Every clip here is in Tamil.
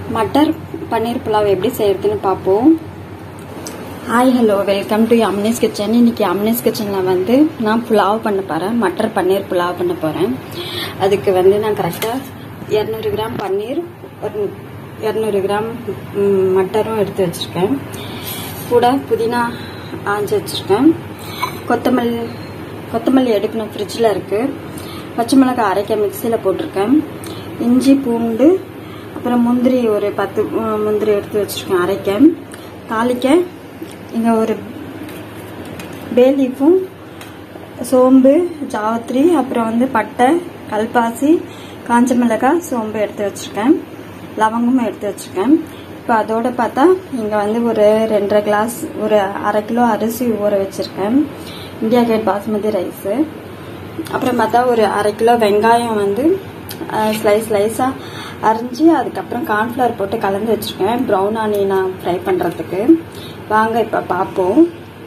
மட்டர் பன்னீர் புலாவ் எப்படி செய்யறதுன்னு பார்ப்போம் ஹாய் ஹலோ வெல்கம் டு அம்னேஸ் கிச்சன் இன்னைக்கு அம்னேஸ் கிச்சனில் வந்து நான் புலாவ் பண்ண போகிறேன் மட்டர் பன்னீர் புலாவ் பண்ண போகிறேன் அதுக்கு வந்து நான் கரெக்டாக இரநூறு கிராம் பன்னீர் ஒரு இரநூறு கிராம் ம், மட்டரும் எடுத்து வச்சுருக்கேன் கூட புதினா ஆஞ்சு வச்சுருக்கேன் கொத்தமல்லி கொத்தமல்லி எடுக்கணும் ஃப்ரிட்ஜில் இருக்குது பச்சை மிளகாய் அரைக்க மிக்சியில் போட்டிருக்கேன் இஞ்சி பூண்டு அப்புறம் முந்திரி ஒரு பத்து அஹ், முந்திரி எடுத்து வச்சுருக்கேன் அரைக்க தாளிக்க இங்கே ஒரு பேலீஃபும் சோம்பு ஜாவத்திரி அப்புறம் வந்து பட்டை கல்பாசி காஞ்ச மிளகாய் சோம்பு எடுத்து வச்சுருக்கேன் லவங்கமும் எடுத்து வச்சுருக்கேன் இப்போ அதோட பார்த்தா இங்கே வந்து ஒரு ரெண்டரை கிளாஸ் ஒரு அரை கிலோ அரிசி ஊற வச்சுருக்கேன் இந்தியா கேட் பாஸ்மதி ரைஸு அப்புறம் பார்த்தா ஒரு அரை கிலோ வெங்காயம் வந்து ஸ்லைஸ் ஸ்லைஸாக அரிஞ்சு அதுக்கப்புறம் கார்ன்ஃப்ளவர் போட்டு கலந்து வச்சுருக்கேன் ப்ரௌன் ஆனியனா ஃப்ரை பண்ணுறதுக்கு வாங்க இப்போ பார்ப்போம்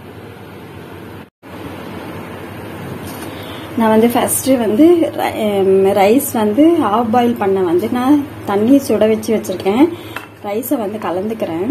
நான் வந்து ஃபஸ்ட்டு வந்து ரைஸ் வந்து ஆஃப் பாயில் பண்ண வந்து நான் தண்ணி சுட வச்சு வச்சுருக்கேன் ரைஸை வந்து கலந்துக்கிறேன்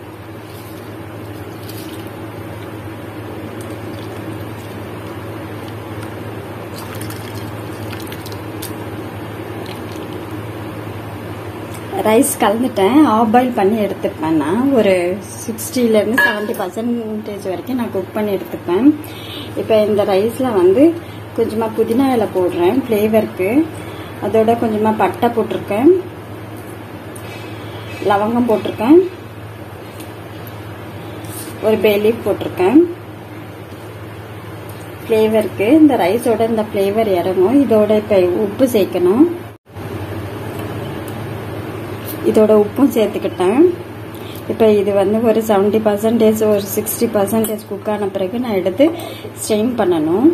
ரைஸ் கலந்துட்டேன் ஆஃப் பாயில் பண்ணி எடுத்துப்பேன் நான் ஒரு சிக்ஸ்டிலேருந்து செவன்ட்டி பர்சன்டேஜ் வரைக்கும் நான் குக் பண்ணி எடுத்துப்பேன் இப்போ இந்த ரைஸில் வந்து கொஞ்சமாக புதினா இலை போடுறேன் ஃப்ளேவருக்கு அதோட கொஞ்சமாக பட்டை போட்டிருக்கேன் லவங்கம் போட்டிருக்கேன் ஒரு பேலீஃப் போட்டிருக்கேன் ஃப்ளேவருக்கு இந்த ரைஸோட இந்த ஃப்ளேவர் இறங்கும் இதோட இப்போ உப்பு சேர்க்கணும் இதோட உப்பும் சேர்த்துக்கிட்டேன் இப்போ இது வந்து ஒரு செவன்ட்டி பர்சன்டேஜ் ஒரு சிக்ஸ்டி பர்சன்டேஜ் குக் ஆன பிறகு நான் எடுத்து ஸ்ட்ரெயின் பண்ணணும்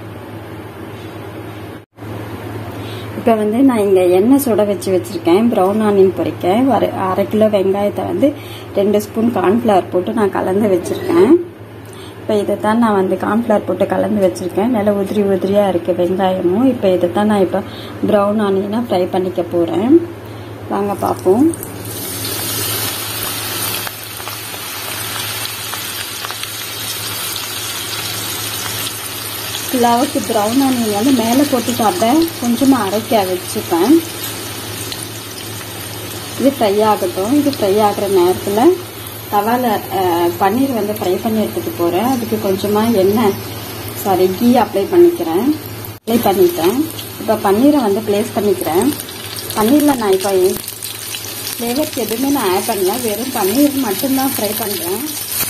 இப்போ வந்து நான் இங்கே எண்ணெய் சுட வச்சு வச்சுருக்கேன் ப்ரௌன் ஆனியன் பொரிக்க ஒரு அரை கிலோ வெங்காயத்தை வந்து ரெண்டு ஸ்பூன் கார்ன்ஃப்ளவர் போட்டு நான் கலந்து வச்சுருக்கேன் இப்போ இதை தான் நான் வந்து கார்ன்ஃப்ளவர் போட்டு கலந்து வச்சுருக்கேன் நல்லா உதிரி உதிரியாக இருக்குது வெங்காயமும் இப்போ இதை தான் நான் இப்போ ப்ரௌன் ஆனியனாக ஃப்ரை பண்ணிக்க போகிறேன் வாங்க பார்ப்போம் புலாவுக்கு ப்ரௌன் ஆனியன் வந்து மேலே போட்டு சாப்பிட்டேன் கொஞ்சமாக அரைக்க வச்சுப்பேன் இது ஃப்ரை ஆகட்டும் இது ஃப்ரை ஆகிற நேரத்தில் தவாவில் பன்னீர் வந்து ஃப்ரை பண்ணி எடுத்துகிட்டு போகிறேன் அதுக்கு கொஞ்சமாக எண்ணெய் சாரி கீ அப்ளை பண்ணிக்கிறேன் அப்ளை பண்ணிட்டேன் இப்போ பன்னீரை வந்து ப்ளேஸ் பண்ணிக்கிறேன் பன்னீரில் நான் இப்போ ஃப்ளேவர்ஸ் எதுவுமே நான் ஆட் பண்ணல வெறும் பன்னீர் மட்டும்தான் ஃப்ரை பண்ணுறேன்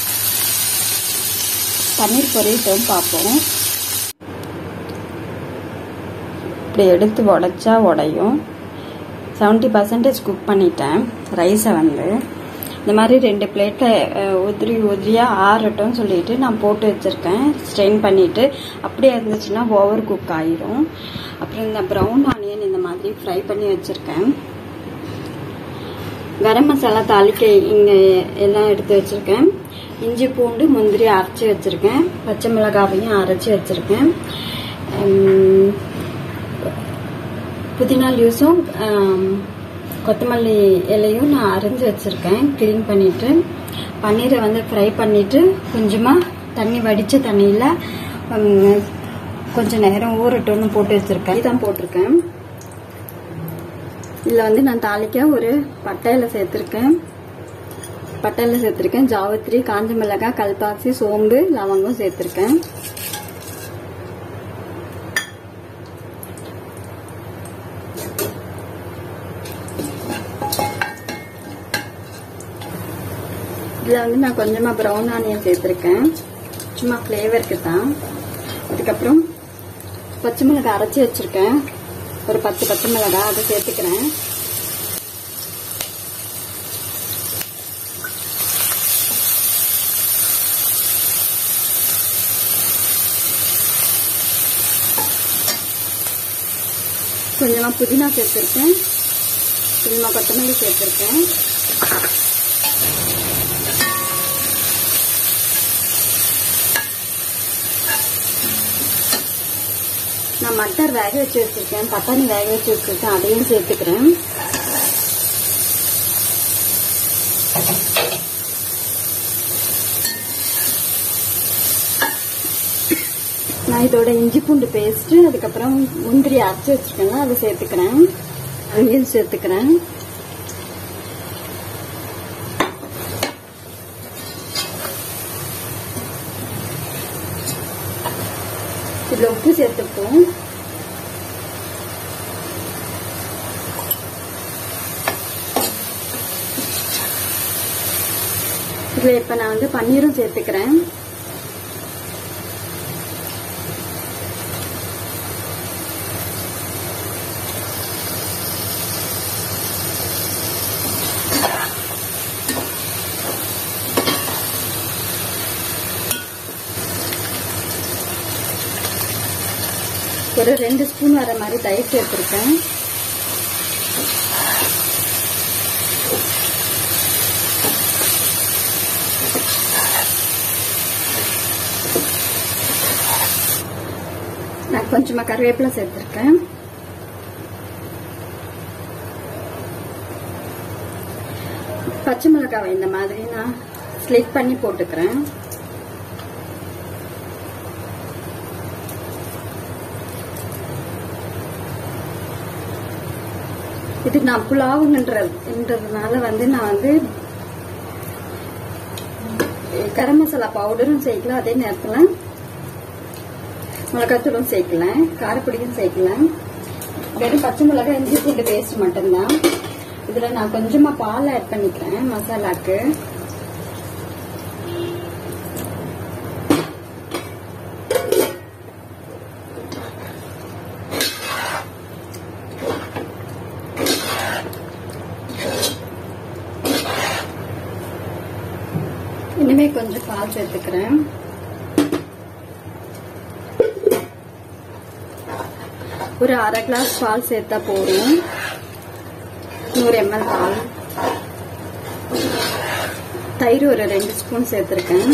பன்னீர் பொரியட்டும் பார்ப்போம் இப்படி எடுத்து உடச்சா உடையும் செவன்ட்டி பர்சன்டேஜ் குக் பண்ணிட்டேன் ரைஸை வந்து இந்த மாதிரி ரெண்டு பிளேட்டில் உதிரி உதிரியாக ஆறட்டும் சொல்லிட்டு நான் போட்டு வச்சுருக்கேன் ஸ்ட்ரெயின் பண்ணிவிட்டு அப்படியே இருந்துச்சுன்னா ஓவர் குக் ஆயிரும் அப்புறம் இந்த ப்ரௌன் ஆனியன் இந்த மாதிரி ஃப்ரை பண்ணி வச்சுருக்கேன் கரம் மசாலா தாளிக்க இங்கே எல்லாம் எடுத்து வச்சுருக்கேன் இஞ்சி பூண்டு முந்திரி அரைச்சி வச்சுருக்கேன் பச்சை மிளகாவையும் அரைச்சி வச்சுருக்கேன் புதினா லூஸும் கொத்தமல்லி இலையும் நான் அரைஞ்சி வச்சுருக்கேன் க்ளீன் பண்ணிவிட்டு பன்னீரை வந்து ஃப்ரை பண்ணிவிட்டு கொஞ்சமாக தண்ணி வடித்த தண்ணியில் கொஞ்சம் நேரம் ஊறட்டும்னு போட்டு வச்சுருக்கேன் இதான் போட்டிருக்கேன் இதில் வந்து நான் தாளிக்க ஒரு பட்டையில் சேர்த்துருக்கேன் பட்டையில் சேர்த்துருக்கேன் ஜாவத்திரி காஞ்ச மிளகாய் கல்பாசி சோம்பு லவங்கம் சேர்த்துருக்கேன் இதில் வந்து நான் கொஞ்சமாக ப்ரௌன் ஆனியன் சேர்த்துருக்கேன் சும்மா ஃப்ளேவருக்கு தான் அதுக்கப்புறம் பச்சை மிளகாய் அரைச்சி வச்சுருக்கேன் ஒரு பத்து பச்சை மிளகாய் அதை சேர்த்துக்கிறேன் கொஞ்சமாக புதினா சேர்த்துருக்கேன் கொஞ்சமாக கொத்தமல்லி சேர்த்துருக்கேன் நான் மட்டர் வேக வச்சு வச்சிருக்கேன் பட்டாணி வேக வச்சு வச்சிருக்கேன் அதையும் சேர்த்துக்கிறேன் நான் இதோட இஞ்சி பூண்டு பேஸ்ட் அதுக்கப்புறம் முந்திரி அரைச்சி வச்சிருக்கேன்னா அதை சேர்த்துக்கிறேன் அதையும் சேர்த்துக்கிறேன் இதில் உப்பு சேர்த்துப்போம் இதில் இப்போ நான் வந்து பன்னீரும் சேர்த்துக்கிறேன் ஒரு ரெண்டு ஸ்பூன் வர மாதிரி தயிர் சேர்த்துருக்கேன் நான் கொஞ்சமா கருவேப்பிலை சேர்த்துருக்கேன் பச்சை மிளகாவை இந்த மாதிரி நான் ஸ்லிட் பண்ணி போட்டுக்கிறேன் இது நான் புலாவுன்றதுனால வந்து நான் வந்து கரம் மசாலா பவுடரும் சேர்க்கலாம் அதே நேரத்தில் மிளகாத்தூளும் சேர்க்கலாம் காரப்பொடியும் சேர்க்கலாம் வெறும் பச்சை மிளகாய் இஞ்சி பூண்டு பேஸ்ட் மட்டும்தான் இதில் நான் கொஞ்சமாக பால் ஆட் பண்ணிக்கிறேன் மசாலாக்கு இனிமே கொஞ்சம் பால் சேர்த்துக்கிறேன் ஒரு அரை கிளாஸ் பால் சேர்த்தா போதும் நூறு எம்எல் பால் தயிர் ஒரு ரெண்டு ஸ்பூன் சேர்த்துருக்கேன்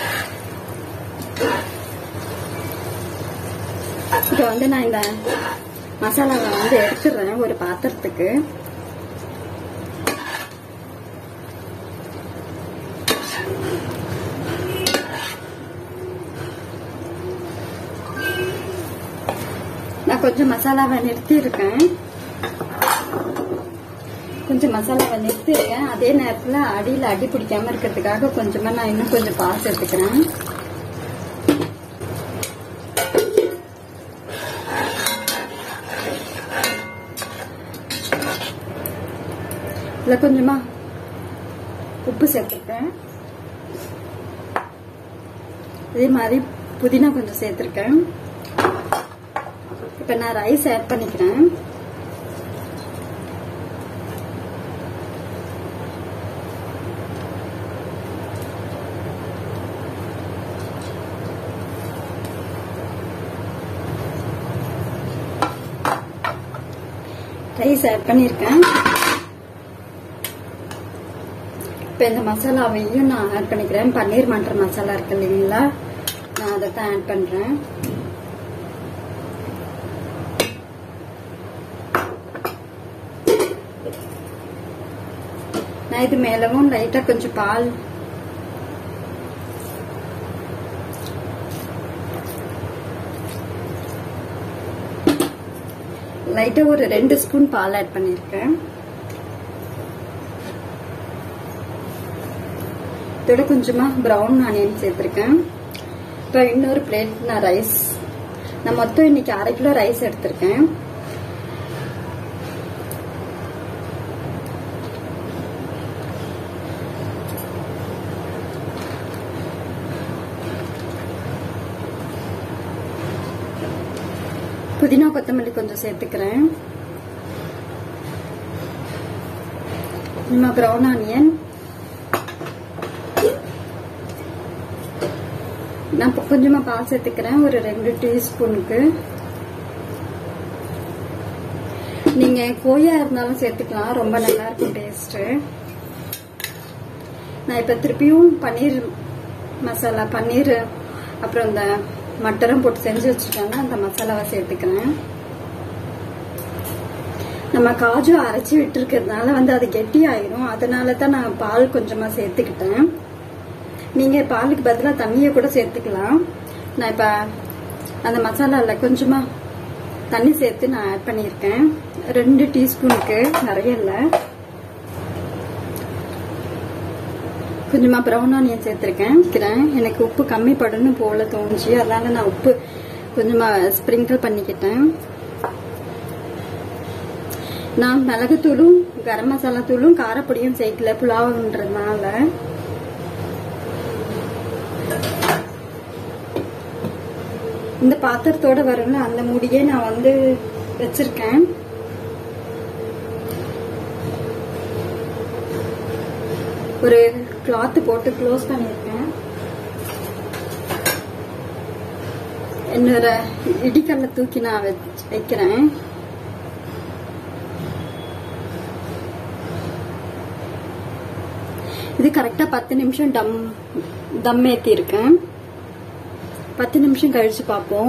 இப்போ வந்து நான் இந்த மசாலாவை வந்து எடுத்துடுறேன் ஒரு பாத்திரத்துக்கு நான் கொஞ்சம் மசாலாவை நிறுத்தியிருக்கேன் கொஞ்சம் மசாலாவை நிறுத்தியிருக்கேன் அதே நேரத்தில் அடியில் அடி பிடிக்காம இருக்கிறதுக்காக கொஞ்சமா நான் இன்னும் கொஞ்சம் பால் சேர்த்துக்கிறேன் இதில் கொஞ்சமா உப்பு சேர்த்துருக்கேன் இதே மாதிரி புதினா கொஞ்சம் சேர்த்துருக்கேன் இப்போ நான் ரைஸ் ஆட் பண்ணிக்கிறேன் ரைஸ் ஆட் பண்ணியிருக்கேன் இப்போ இந்த மசாலாவையும் நான் ஆட் பண்ணிக்கிறேன் பன்னீர் மட்டர் மசாலா இருக்கு இல்லைங்களா நான் அதை தான் ஆட் பண்ணுறேன் நான் இது மேலவும் லைட்டா கொஞ்சம் பால் லைட்டா ஒரு ரெண்டு ஸ்பூன் பால் ஆட் பண்ணிருக்கேன் இதோட கொஞ்சமா பிரவுன் ஆனியன் சேர்த்திருக்கேன் இப்போ இன்னொரு பிளேட் நான் ரைஸ் நான் மொத்தம் இன்னைக்கு அரை கிலோ ரைஸ் எடுத்திருக்கேன் புதினா கொத்தமல்லி கொஞ்சம் சேர்த்துக்கிறேன் இன்னும் ப்ரௌன் ஆனியன் நான் இப்போ கொஞ்சமா பால் சேர்த்துக்கிறேன் ஒரு ரெண்டு டீஸ்பூனுக்கு நீங்க கோயா இருந்தாலும் சேர்த்துக்கலாம் ரொம்ப நல்லா இருக்கும் டேஸ்ட் நான் இப்ப திருப்பியும் பன்னீர் மசாலா பன்னீர் அப்புறம் இந்த மட்டரும் போட்டு செஞ்சு வச்சிருக்காங்க அந்த மசாலாவை சேர்த்துக்கிறேன் நம்ம காஜு அரைச்சி விட்டுருக்கிறதுனால வந்து அது கெட்டி ஆயிரும் அதனால தான் நான் பால் கொஞ்சமா சேர்த்துக்கிட்டேன் நீங்க பாலுக்கு பதிலாக தண்ணியை கூட சேர்த்துக்கலாம் நான் இப்ப அந்த மசாலாவில் கொஞ்சமாக தண்ணி சேர்த்து நான் ஆட் பண்ணியிருக்கேன் ரெண்டு டீஸ்பூனுக்கு நிறைய இல்லை கொஞ்சமா ப்ரௌன் ஆனியன் சேர்த்துருக்கேன் வைக்கிறேன் எனக்கு உப்பு கம்மி படணும் போல தோணுச்சு அதனால நான் உப்பு கொஞ்சமா ஸ்ப்ரிங்கிள் பண்ணிக்கிட்டேன் நான் மிளகுத்தூளும் கரம் மசாலா தூளும் காரப்பொடியும் சேர்க்கல புலாவுன்றதுனால இந்த பாத்திரத்தோட வரும்ல அந்த முடியே நான் வந்து வச்சிருக்கேன் ஒரு கிளாத் போட்டு க்ளோஸ் பண்ணியிருக்கேன் என்னோட இடிக்கல்ல தூக்கி நான் வச்சு- வைக்கிறேன் இது கரெக்டா பத்து நிமிஷம் டம் தம் ஏத்தி இருக்கேன் பத்து நிமிஷம் கழிச்சு பார்ப்போம்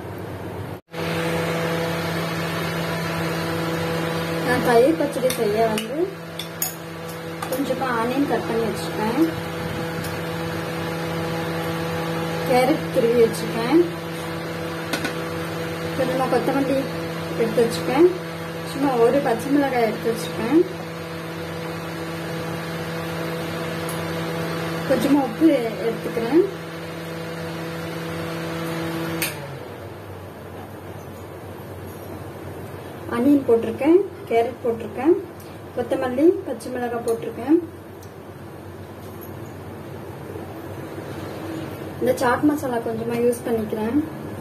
நான் தயிர் பச்சடி செய்ய வந்து கொஞ்சமா ஆனியன் கட் பண்ணி வச்சுருக்கேன் கேரட் துருவி வச்சுருக்கேன் கொஞ்சமா கொத்தமல்லி எடுத்து வச்சுருக்கேன் சும்மா ஒரு பச்சை மிளகாய் எடுத்து வச்சுருக்கேன் கொஞ்சமா உப்பு எடுத்துக்கிறேன் ஆனியன் போட்டிருக்கேன் கேரட் போட்டிருக்கேன் கொத்தமல்லி பச்சை மிளகாய் போட்டிருக்கேன் இந்த சாட் மசாலா கொஞ்சமா யூஸ் பண்ணிக்கிறேன்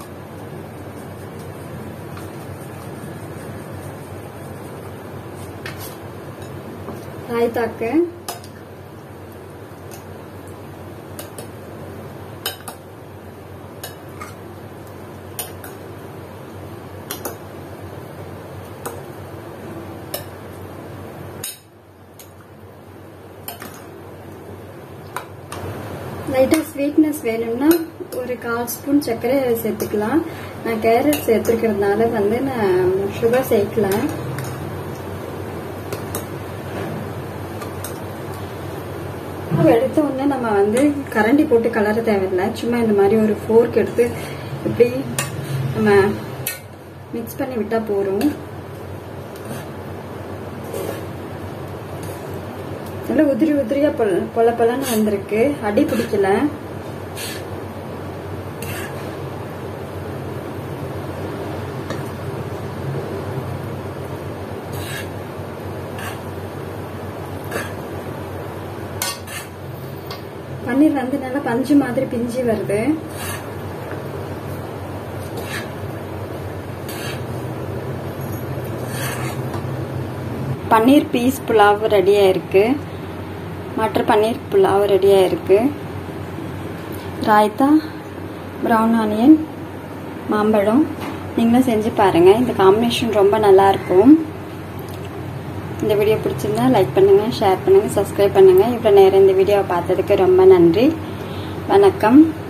ராய்த்தாக்கு லைட்டாக ஸ்வீட்னஸ் வேணும்னா ஒரு கால் ஸ்பூன் சர்க்கரை சேர்த்துக்கலாம் நான் கேரட் சேர்த்துருக்கிறதுனால வந்து நான் சுகர் சேர்க்கல மாவு எடுத்த உடனே நம்ம வந்து கரண்டி போட்டு கலர தேவையில்லை சும்மா இந்த மாதிரி ஒரு ஃபோர்க் எடுத்து இப்படி நம்ம மிக்ஸ் பண்ணி விட்டா போறோம் நல்லா உதிரி உதிரியா பொல பொல பொலன்னு வந்திருக்கு அடி பிடிக்கல பன்னீர் வந்து நல்லா பஞ்சு மாதிரி பிஞ்சு வருது பன்னீர் பீஸ் புலாவ் ரெடியாக இருக்கு மட்டர் பன்னீர் புலாவ் ரெடியாக இருக்கு ராய்த்தா ப்ரௌன் ஆனியன் மாம்பழம் நீங்களும் செஞ்சு பாருங்கள் இந்த காம்பினேஷன் ரொம்ப நல்லா இருக்கும் இந்த வீடியோ பிடிச்சிருந்தா லைக் பண்ணுங்கள் ஷேர் பண்ணுங்கள் சப்ஸ்கிரைப் பண்ணுங்கள் இவ்வளோ நேரம் இந்த வீடியோவை பார்த்ததுக்கு ரொம்ப நன்றி வணக்கம்